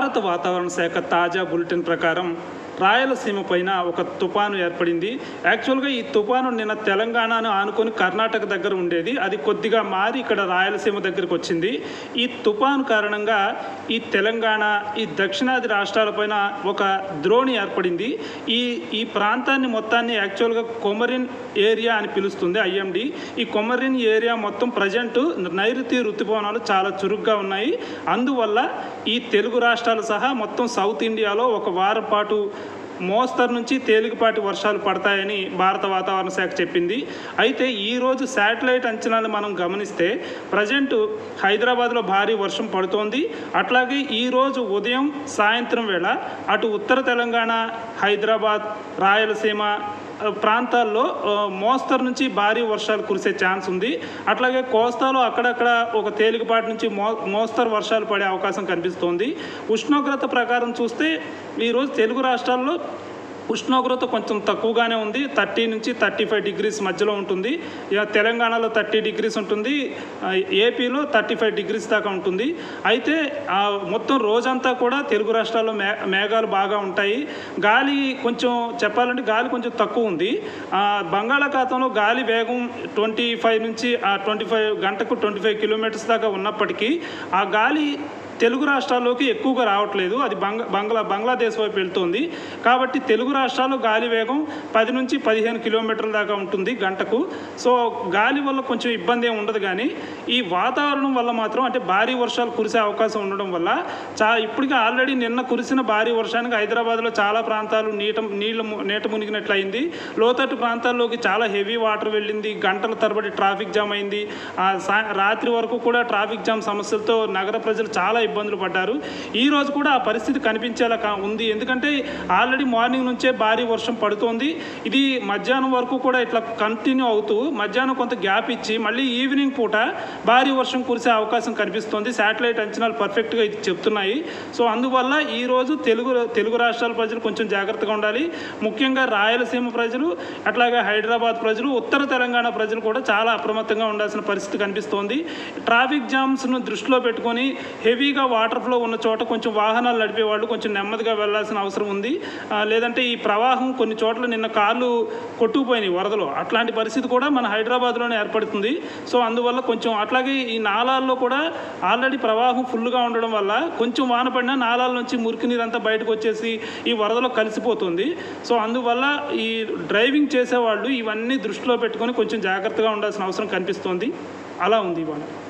భారత వాతావరణ శాఖ తాజా బులెటిన్ ప్రకారం రాయలసీమ పైన ఒక తుఫాను ఏర్పడింది యాక్చువల్గా ఈ తుఫాను నిన్న తెలంగాణను ఆనుకొని కర్ణాటక దగ్గర ఉండేది అది కొద్దిగా మారి ఇక్కడ రాయలసీమ దగ్గరికి వచ్చింది ఈ తుఫాను కారణంగా ఈ తెలంగాణ ఈ దక్షిణాది రాష్ట్రాలపైన ఒక ద్రోణి ఏర్పడింది ఈ ఈ ప్రాంతాన్ని మొత్తాన్ని యాక్చువల్గా కొమరిన్ ఏరియా అని పిలుస్తుంది ఐఎండి ఈ కొమరిన్ ఏరియా మొత్తం ప్రజెంట్ నైరుతి ఋతుపవనాలు చాలా చురుగ్గా ఉన్నాయి అందువల్ల ఈ తెలుగు రాష్ట్రాలు సహా మొత్తం సౌత్ ఇండియాలో ఒక వారం పాటు మోస్తరు నుంచి తేలికపాటి వర్షాలు పడతాయని భారత వాతావరణ శాఖ చెప్పింది అయితే ఈరోజు శాటిలైట్ అంచనాలు మనం గమనిస్తే ప్రజెంట్ హైదరాబాద్లో భారీ వర్షం పడుతోంది అట్లాగే ఈరోజు ఉదయం సాయంత్రం వేళ అటు ఉత్తర తెలంగాణ హైదరాబాద్ రాయలసీమ ఆ, ప్రాంతాల్లో ఆ, మోస్తరు నుంచి భారీ వర్షాలు కురిసే ఛాన్స్ ఉంది అట్లాగే కోస్తాలో అక్కడక్కడ ఒక తేలికపాటి నుంచి మో మోస్తరు వర్షాలు పడే అవకాశం కనిపిస్తోంది ఉష్ణోగ్రత ప్రకారం చూస్తే ఈరోజు తెలుగు రాష్ట్రాల్లో ఉష్ణోగ్రత కొంచెం తక్కువగానే ఉంది థర్టీ నుంచి థర్టీ ఫైవ్ డిగ్రీస్ మధ్యలో ఉంటుంది ఇక తెలంగాణలో థర్టీ డిగ్రీస్ ఉంటుంది ఆ, ఏపీలో థర్టీ ఫైవ్ డిగ్రీస్ దాకా ఉంటుంది అయితే ఆ, మొత్తం రోజంతా కూడా తెలుగు రాష్ట్రాల్లో మే మేఘాలు బాగా ఉంటాయి గాలి కొంచెం చెప్పాలంటే గాలి కొంచెం తక్కువ ఉంది ఆ, బంగాళాఖాతంలో గాలి వేగం ట్వంటీ ఫైవ్ నుంచి ట్వంటీ ఫైవ్ గంటకు ట్వంటీ ఫైవ్ కిలోమీటర్స్ దాకా ఉన్నప్పటికీ ఆ గాలి తెలుగు రాష్ట్రాల్లోకి ఎక్కువగా రావట్లేదు అది బంగ బంగ్లా బంగ్లాదేశ్ వైపు వెళ్తుంది కాబట్టి తెలుగు రాష్ట్రాల్లో గాలి వేగం పది నుంచి పదిహేను కిలోమీటర్ల దాకా ఉంటుంది గంటకు సో గాలి వల్ల కొంచెం ఇబ్బంది ఏమి ఉండదు కానీ ఈ వాతావరణం వల్ల మాత్రం అంటే భారీ వర్షాలు కురిసే అవకాశం ఉండడం వల్ల చా ఇప్పటికే ఆల్రెడీ నిన్న కురిసిన భారీ వర్షానికి హైదరాబాద్లో చాలా ప్రాంతాలు నీట నీళ్ళ ము- నీట మునిగినట్లయింది లోతట్టు ప్రాంతాల్లోకి చాలా హెవీ వాటర్ వెళ్ళింది గంటల తరబడి ట్రాఫిక్ జామ్ అయింది ఆ సా రాత్రి వరకు కూడా ట్రాఫిక్ జామ్ సమస్యలతో నగర ప్రజలు చాలా ఇబ్బందులు పడ్డారు ఈ రోజు కూడా ఆ పరిస్థితి కనిపించేలా కా- ఉంది ఎందుకంటే ఆల్రెడీ మార్నింగ్ నుంచే భారీ వర్షం పడుతోంది ఇది మధ్యాహ్నం వరకు కూడా ఇట్లా కంటిన్యూ అవుతూ మధ్యాహ్నం కొంత గ్యాప్ ఇచ్చి మళ్ళీ ఈవినింగ్ పూట భారీ వర్షం కురిసే అవకాశం కనిపిస్తోంది శాటిలైట్ అంచనాలు పర్ఫెక్ట్గా ఇది చెప్తున్నాయి సో అందువల్ల ఈ రోజు తెలుగు తెలుగు రాష్ట్రాల ప్రజలు కొంచెం జాగ్రత్తగా ఉండాలి ముఖ్యంగా రాయలసీమ ప్రజలు అట్లాగే హైదరాబాద్ ప్రజలు ఉత్తర తెలంగాణ ప్రజలు కూడా చాలా అప్రమత్తంగా ఉండాల్సిన పరిస్థితి కనిపిస్తోంది ట్రాఫిక్ జామ్స్ను దృష్టిలో పెట్టుకొని హెవీగా వాటర్ ఫ్లో ఉన్న చోట కొంచెం వాహనాలు నడిపే వాళ్ళు కొంచెం నెమ్మదిగా వెళ్ళాల్సిన అవసరం ఉంది ఆ, లేదంటే ఈ ప్రవాహం కొన్ని చోట్ల నిన్న కార్లు కొట్టుకుపోయినాయి వరదలో అట్లాంటి పరిస్థితి కూడా మన హైదరాబాద్లోనే ఏర్పడుతుంది సో అందువల్ల కొంచెం అట్లాగే ఈ నాలాల్లో కూడా ఆల్రెడీ ప్రవాహం ఫుల్గా ఉండడం వల్ల కొంచెం వాన పడినా నాలాల నుంచి మురికి నీరంతా బయటకు వచ్చేసి ఈ వరదలో కలిసిపోతుంది సో అందువల్ల ఈ డ్రైవింగ్ చేసేవాళ్ళు ఇవన్నీ దృష్టిలో పెట్టుకొని కొంచెం జాగ్రత్తగా ఉండాల్సిన అవసరం కనిపిస్తోంది అలా ఉంది ఇవాళ